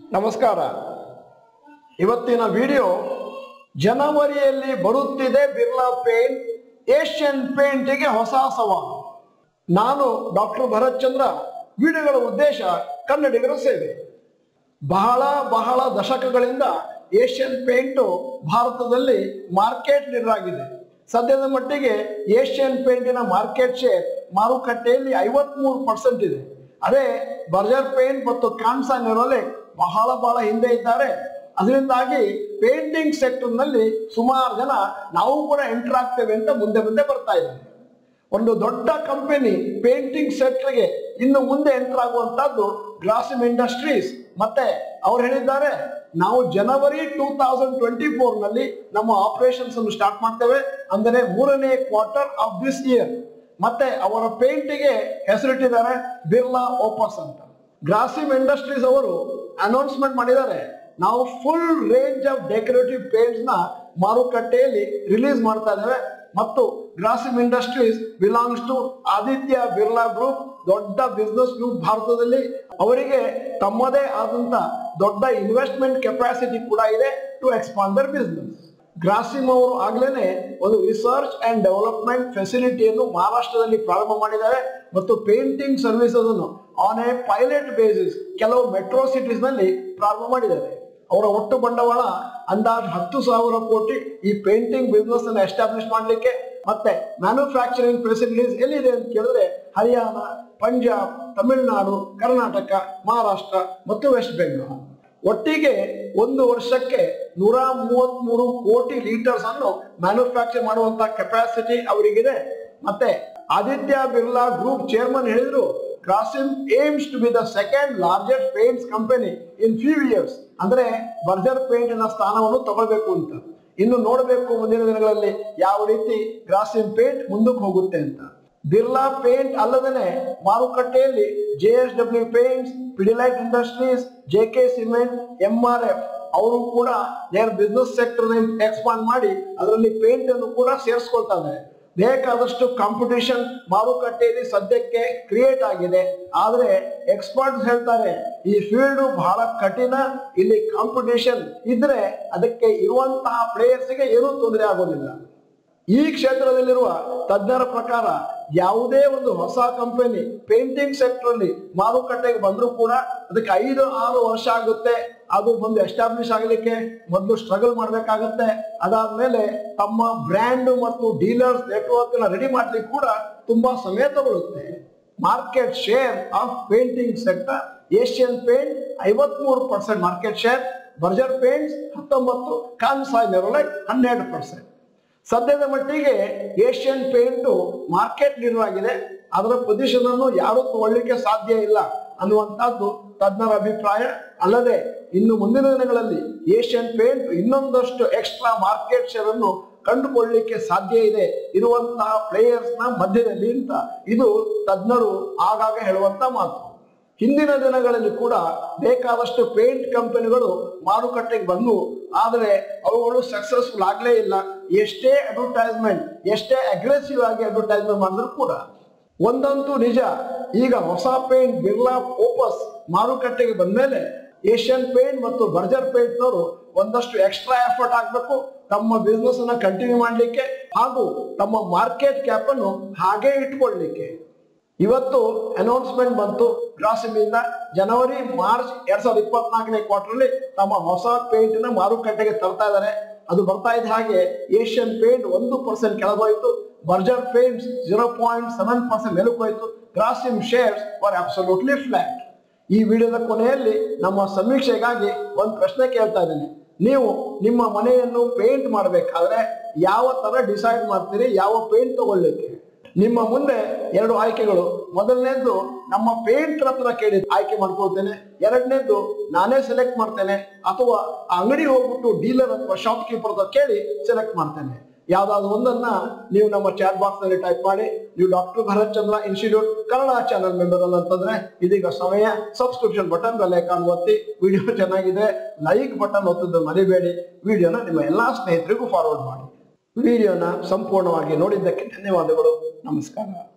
ನಮಸ್ಕಾರ ಇವತ್ತಿನ ವಿಡಿಯೋ ಜನವರಿಯಲ್ಲಿ ಬರುತ್ತಿದೆ ಬಿರ್ಲಾ ಪೇಂಟ್ ಏಷ್ಯನ್ ಪೇಂಟಿಗೆ ಹೊಸ ಸವಾಲು ನಾನು ಡಾಕ್ಟರ್ ಭರತ್ ಚಂದ್ರ ವಿಡಿಯೋಗಳ ಉದ್ದೇಶ ಕನ್ನಡಿಗರ ಸೇವೆ ಬಹಳ ಬಹಳ ದಶಕಗಳಿಂದ ಏಷ್ಯನ್ ಪೇಂಟು ಭಾರತದಲ್ಲಿ ಮಾರ್ಕೆಟ್ ಲೀಡರ್ ಆಗಿದೆ ಸದ್ಯದ ಮಟ್ಟಿಗೆ ಏಷ್ಯನ್ ಪೇಂಟಿನ ಮಾರ್ಕೆಟ್ ಶೇರ್ ಮಾರುಕಟ್ಟೆಯಲ್ಲಿ ಐವತ್ಮೂರು ಪರ್ಸೆಂಟ್ ಇದೆ ಅದೇ ಬರ್ಜರ್ ಪೇಂಟ್ ಮತ್ತು ಕಾನ್ಸಾ ನೆರೋಲೆಕ್ ಬಹಳ ಬಹಳ ಹಿಂದೆ ಇದ್ದಾರೆ ಅದರಿಂದಾಗಿ ಪೇಂಟಿಂಗ್ ಸೆಕ್ಟರ್ ನಲ್ಲಿ ಸುಮಾರು ಜನ ನಾವು ಕೂಡ ಎಂಟರ್ ಆಗ್ತೇವೆ ಅಂತ ಮುಂದೆ ಮುಂದೆ ಬರ್ತಾ ಇದ್ದಾರೆ ಒಂದು ದೊಡ್ಡ ಕಂಪನಿ ಪೇಂಟಿಂಗ್ ಸೆಕ್ಟರ್ಗೆ ಇನ್ನು ಮುಂದೆ ಎಂಟರ್ ಆಗುವಂತದ್ದು ಗ್ಲಾಸಿಮ್ ಇಂಡಸ್ಟ್ರೀಸ್ ಮತ್ತೆ ಅವ್ರು ಹೇಳಿದ್ದಾರೆ ನಾವು ಜನವರಿ ಟೂ ತೌಸಂಡ್ ಟ್ವೆಂಟಿ ಫೋರ್ ನಲ್ಲಿ ನಮ್ಮ ಆಪರೇಷನ್ಸ್ ಅನ್ನು ಸ್ಟಾರ್ಟ್ ಮಾಡ್ತೇವೆ ಅಂದರೆ ಮೂರನೇ ಕ್ವಾರ್ಟರ್ ಆಫ್ ದಿಸ್ ಇಯರ್ ಮತ್ತೆ ಅವರ ಪೇಂಟಿಗೆ ಹೆಸರಿಟ್ಟಿದ್ದಾರೆ ಬಿರ್ಲಾ ಓಪಸ್ ಅಂತ ಗ್ರಾಸಿಮ್ ಇಂಡಸ್ಟ್ರೀಸ್ ಅವರು ಅನೌನ್ಸ್ಮೆಂಟ್ ಮಾಡಿದ್ದಾರೆ ನಾವು full range of decorative paints ನ ಮಾರುಕಟ್ಟೆಯಲ್ಲಿ ರಿಲೀಸ್ ಮಾಡ್ತಾ ಇದ್ದೇವೆ ಮತ್ತು Grasim industries belongs to Aditya Birla group ದೊಡ್ಡ ಬಿಸ್ನೆಸ್ ಗ್ರೂಪ್ ಭಾರತದಲ್ಲಿ ಅವರಿಗೆ ತಮ್ಮದೇ ಆದಂತ ದೊಡ್ಡ ಇನ್ವೆಸ್ಟ್ಮೆಂಟ್ ಕೆಪಾಸಿಟಿ ಕೂಡ ಇದೆ to expand their business Grasim ಅವರು ಆಗ್ಲೇನೆ ಒಂದು ರಿಸರ್ಚ್ ಅಂಡ್ ಡೆವಲಪ್ಮೆಂಟ್ ಫೆಸಿಲಿಟಿಯನ್ನು ಮಹಾರಾಷ್ಟ್ರದಲ್ಲಿ ಪ್ರಾರಂಭ ಮಾಡಿದ್ದಾರೆ ಮತ್ತು ಪೇಂಟಿಂಗ್ ಸರ್ವಿಸಸ್ ಅನ್ನು ಆನ್ ಎ ಪೈಲಟ್ ಬೇಸಿಸ್ ಕೆಲವು ಮೆಟ್ರೋ ಸಿಟೀಸ್ ನಲ್ಲಿ ಪ್ರಾರಂಭ ಮಾಡಿದ್ದಾರೆ ಅವರ ಒಟ್ಟು ಬಂಡವಾಳ ಅಂದಾಜು ಹತ್ತು ಸಾವಿರ ಕೋಟಿ ಈ ಪೇಂಟಿಂಗ್ ಬಿಸ್ನೆಸ್ ಅನ್ನು ಎಸ್ಟಾಬ್ಲಿಷ್ ಮಾಡಲಿಕ್ಕೆ ಮತ್ತೆ ಮ್ಯಾನುಫ್ಯಾಕ್ಚರಿಂಗ್ ಫೆಸಿಲಿಟೀಸ್ ಎಲ್ಲಿದೆ ಅಂತ ಕೇಳಿದ್ರೆ ಹರಿಯಾಣ ಪಂಜಾಬ್ ತಮಿಳುನಾಡು ಕರ್ನಾಟಕ ಮಹಾರಾಷ್ಟ್ರ ಮತ್ತು ವೆಸ್ಟ್ ಬೆಂಗಾಲ್ ಒಟ್ಟಿಗೆ ಒಂದು ವರ್ಷಕ್ಕೆ ನೂರ ಮೂವತ್ಮೂರು ಕೋಟಿ ಲೀಟರ್ಸ್ ಅನ್ನು ಮ್ಯಾನುಫ್ಯಾಕ್ಚರ್ ಮಾಡುವಂತ ಕೆಪಾಸಿಟಿ ಅವರಿಗಿದೆ ಮತ್ತೆ ಆದಿತ್ಯ ಬಿರ್ಲಾ ಗ್ರೂಪ್ ಚೇರ್ಮನ್ ಹೇಳಿದ್ರು Grasim aims to be the second largest paints company in few years ಅಂದ್ರೆ ಬರ್ಜರ್ ಪೇಂಟಿನ ಸ್ಥಾನವನ್ನು ತಗೊಳ್ಬೇಕು ಅಂತ ಇನ್ನು ನೋಡಬೇಕು ಮುಂದಿನ ದಿನಗಳಲ್ಲಿ ಯಾವ ರೀತಿ ಗ್ರಾಸಿಮ್ ಪೇಂಟ್ ಮುಂದಕ್ಕೆ ಹೋಗುತ್ತೆ ಅಂತ ಬಿರ್ಲಾ ಪೇಂಟ್ ಅಲ್ಲದೇ ಮಾರುಕಟ್ಟೆಯಲ್ಲಿ J S W paints Pidilite industries J K cement M R F ಅವರು ಕೂಡ ದೇರ್ ಬಿಸ್ನೆಸ್ ಸೆಕ್ಟರ್ ಎಕ್ಸ್ಪಾಂಡ್ ಮಾಡಿ ಅದರಲ್ಲಿ ಪೇಂಟ್ ಅನ್ನು ಕೂಡ ಸೇರಿಸ್ಕೊಳ್ತಾ ಇದ್ದಾರೆ ಬೇಕಾದಷ್ಟು ಕಾಂಪಿಟಿಷನ್ ಮಾರುಕಟ್ಟೆಯಲ್ಲಿ ಸದ್ಯಕ್ಕೆ ಕ್ರಿಯೇಟ್ ಆಗಿದೆ ಆದ್ರೆ ಎಕ್ಸ್ಪರ್ಟ್ಸ್ ಹೇಳ್ತಾರೆ ಈ ಫೀಲ್ಡ್ ಬಹಳ ಕಠಿಣ ಇಲ್ಲಿ ಕಾಂಪಿಟಿಷನ್ ಇದ್ರೆ ಅದಕ್ಕೆ ಇರುವಂತಹ ಪ್ಲೇಯರ್ಸ್ಗೆ ಏನೂ ತೊಂದರೆ ಆಗೋದಿಲ್ಲ ಈ ಕ್ಷೇತ್ರದಲ್ಲಿರುವ ತಜ್ಞರ ಪ್ರಕಾರ ಯಾವುದೇ ಒಂದು ಹೊಸ ಕಂಪನಿ ಪೇಂಟಿಂಗ್ ಸೆಕ್ಟರ್ ಅಲ್ಲಿ ಮಾರುಕಟ್ಟೆಗೆ ಬಂದರೂ ಕೂಡ ಅದಕ್ಕೆ ಐದು ಆರು ವರ್ಷ ಆಗುತ್ತೆ ಅದು ಬಂದು ಎಸ್ಟಾಬ್ಲಿಷ್ ಆಗಲಿಕ್ಕೆ ಮೊದಲು ಸ್ಟ್ರಗಲ್ ಮಾಡಬೇಕಾಗತ್ತೆ ಅದಾದ್ಮೇಲೆ ತಮ್ಮ ಬ್ರ್ಯಾಂಡ್ ಮತ್ತು ಡೀಲರ್ಸ್ ನೆಟ್ವರ್ಕ್ ರೆಡಿ ಮಾಡ್ಲಿಕ್ಕೆ ಕೂಡ ತುಂಬಾ ಸಮಯ ತಗೊಳ್ಳುತ್ತೆ market share of painting sector Asian paint ಐವತ್ಮೂರು percent market share Berger paints ಹತ್ತೊಂಬತ್ತು ಕಾನ್ಸಾಯ್ ನೆರೋಲೈಕ್ ಹನ್ನೆರಡು ಪರ್ಸೆಂಟ್ ಸದ್ಯದ ಮಟ್ಟಿಗೆ ಏಷ್ಯನ್ ಪೇಂಟ್ ಮಾರ್ಕೆಟ್ ಲೀಡರ್ ಆಗಿದೆ ಅದರ ಪೊಸಿಷನ್ ಅನ್ನು ಯಾರು ತಗೊಳ್ಳಿಕ್ಕೆ ಸಾಧ್ಯ ಇಲ್ಲ ಅನ್ನುವಂತಹದ್ದು ತಜ್ಞರ ಅಭಿಪ್ರಾಯ ಅಲ್ಲದೆ ಇನ್ನು ಮುಂದಿನ ದಿನಗಳಲ್ಲಿ ಏಷ್ಯನ್ ಪೇಂಟ್ ಇನ್ನೊಂದಷ್ಟು ಎಕ್ಸ್ಟ್ರಾ ಮಾರ್ಕೆಟ್ ಶೇರ್ ಅನ್ನು ಕಂಡುಕೊಳ್ಳಲಿಕ್ಕೆ ಸಾಧ್ಯ ಇದೆ ಇರುವಂತಹ ಪ್ಲೇಯರ್ಸ್ ನ ಮಧ್ಯದಲ್ಲಿ ಅಂತ ಇದು ತಜ್ಞರು ಆಗಾಗ ಹೇಳುವಂತ ಮಾತು ಹಿಂದಿನ ದಿನಗಳಲ್ಲಿ ಕೂಡ ಬೇಕಾದಷ್ಟು ಪೇಂಟ್ ಕಂಪನಿಗಳು ಮಾರುಕಟ್ಟೆಗೆ ಬಂದು ಆದರೆ ಅವುಗಳು ಸಕ್ಸಸ್ಫುಲ್ ಆಗಲೇ ಇಲ್ಲ ಎಷ್ಟೇ ಅಡ್ವರ್ಟೈಸ್ಮೆಂಟ್ ಎಷ್ಟೇ ಅಗ್ರೆಸಿವ್ ಆಗಿ ಅಡ್ವರ್ಟೈಸ್ಮೆಂಟ್ ಮಾಡಿದ್ರು ಕೂಡ ಒಂದಂತೂ ನಿಜ ಈಗ ಹೊಸ ಪೇಂಟ್ ಬಿರ್ಲಾ ಓಪಸ್ ಮಾರುಕಟ್ಟೆಗೆ ಬಂದ್ಮೇಲೆ ಏಷ್ಯನ್ ಪೇಂಟ್ ಮತ್ತು ಬರ್ಜರ್ ಪೇಂಟ್ನವರು ಒಂದಷ್ಟು ಎಕ್ಸ್ಟ್ರಾ ಎಫರ್ಟ್ ಹಾಕ್ಬೇಕು ತಮ್ಮ ಬಿಸ್ನೆಸ್ ಅನ್ನ ಕಂಟಿನ್ಯೂ ಮಾಡಲಿಕ್ಕೆ ಹಾಗೂ ತಮ್ಮ ಮಾರ್ಕೆಟ್ ಕ್ಯಾಪ್ ಅನ್ನು ಹಾಗೆ ಇಟ್ಕೊಳ್ಲಿಕ್ಕೆ ಇವತ್ತು ಅನೌನ್ಸ್ಮೆಂಟ್ ಬಂತು ಗ್ರಾಸಿಮಿಂದ ಜನವರಿ ಮಾರ್ಚ್ ಎರಡ್ ಸಾವಿರದ ಇಪ್ಪತ್ನಾಲ್ಕನೇ ಕ್ವಾರ್ಟರ್ಲಿ ತಮ್ಮ ಹೊಸ ಪೇಂಟ್ ನ ಮಾರುಕಟ್ಟೆಗೆ ತರ್ತಾ ಇದ್ದಾರೆ ಅದು ಬರ್ತಾ ಇದ್ದ ಹಾಗೆ ಏಷ್ಯನ್ ಪೇಂಟ್ ಒಂದು ಪರ್ಸೆಂಟ್ ಕೆಳಗೋಯ್ತು Berger paints zero point seven percent ಮೇಲಕ್ಕೋಯ್ತು Grasim shares for absolutely flat ಈ ವಿಡಿಯೋದ ಕೊನೆಯಲ್ಲಿ ನಮ್ಮ ಸಮೀಕ್ಷೆಗಾಗಿ ಒಂದು ಪ್ರಶ್ನೆ ಕೇಳ್ತಾ ಇದ್ದೀನಿ ನೀವು ನಿಮ್ಮ ಮನೆಯನ್ನು ಪೇಂಟ್ ಮಾಡಬೇಕಾದ್ರೆ ಯಾವ ತರ ಡಿಸೈಡ್ ಮಾಡ್ತೀರಿ ಯಾವ ಪೇಂಟ್ ತಗೊಳ್ಳಿಕ್ಕೆ ನಿಮ್ಮ ಮುಂದೆ ಎರಡು ಆಯ್ಕೆಗಳು ಮೊದಲನೇದ್ದು ನಮ್ಮ ಪೇಂಟ್ ಹತ್ರ ಕೇಳಿ ಆಯ್ಕೆ ಮಾಡ್ಕೊಳ್ತೇನೆ ಎರಡನೇದ್ದು ನಾನೇ ಸೆಲೆಕ್ಟ್ ಮಾಡ್ತೇನೆ ಅಥವಾ ಆ ಅಂಗಡಿ ಹೋಗ್ಬಿಟ್ಟು ಡೀಲರ್ ಅಥವಾ ಶಾಪ್ ಕೀಪರ್ ಹತ್ರ ಕೇಳಿ ಸೆಲೆಕ್ಟ್ ಮಾಡ್ತೇನೆ ಯಾವ್ದಾದ್ರು ಒಂದನ್ನ ನೀವು ನಮ್ಮ ಚಾಟ್ ಬಾಕ್ಸ್ ನಲ್ಲಿ ಟೈಪ್ ಮಾಡಿ ನೀವು doctor Bharat Chandra institute Kannada channel member ಅಲ್ಲ ಅಂತಂದ್ರೆ ಇದೀಗ ಸಮಯ ಸಬ್ಸ್ಕ್ರಿಪ್ಷನ್ ಬಟನ್ ಬೆಲೆ ಒತ್ತಿ ವಿಡಿಯೋ ಚೆನ್ನಾಗಿದೆ ಲೈಕ್ ಬಟನ್ ಒತ್ತದ್ದು ಮರಿಬೇಡಿ ವಿಡಿಯೋನ ನಿಮ್ಮ ಎಲ್ಲಾ ಸ್ನೇಹಿತರಿಗೂ ಫಾರ್ವರ್ಡ್ ಮಾಡಿ ವಿಡಿಯೋನ ಸಂಪೂರ್ಣವಾಗಿ ನೋಡಿದ್ದಕ್ಕೆ ಧನ್ಯವಾದಗಳು ನಮಸ್ಕಾರ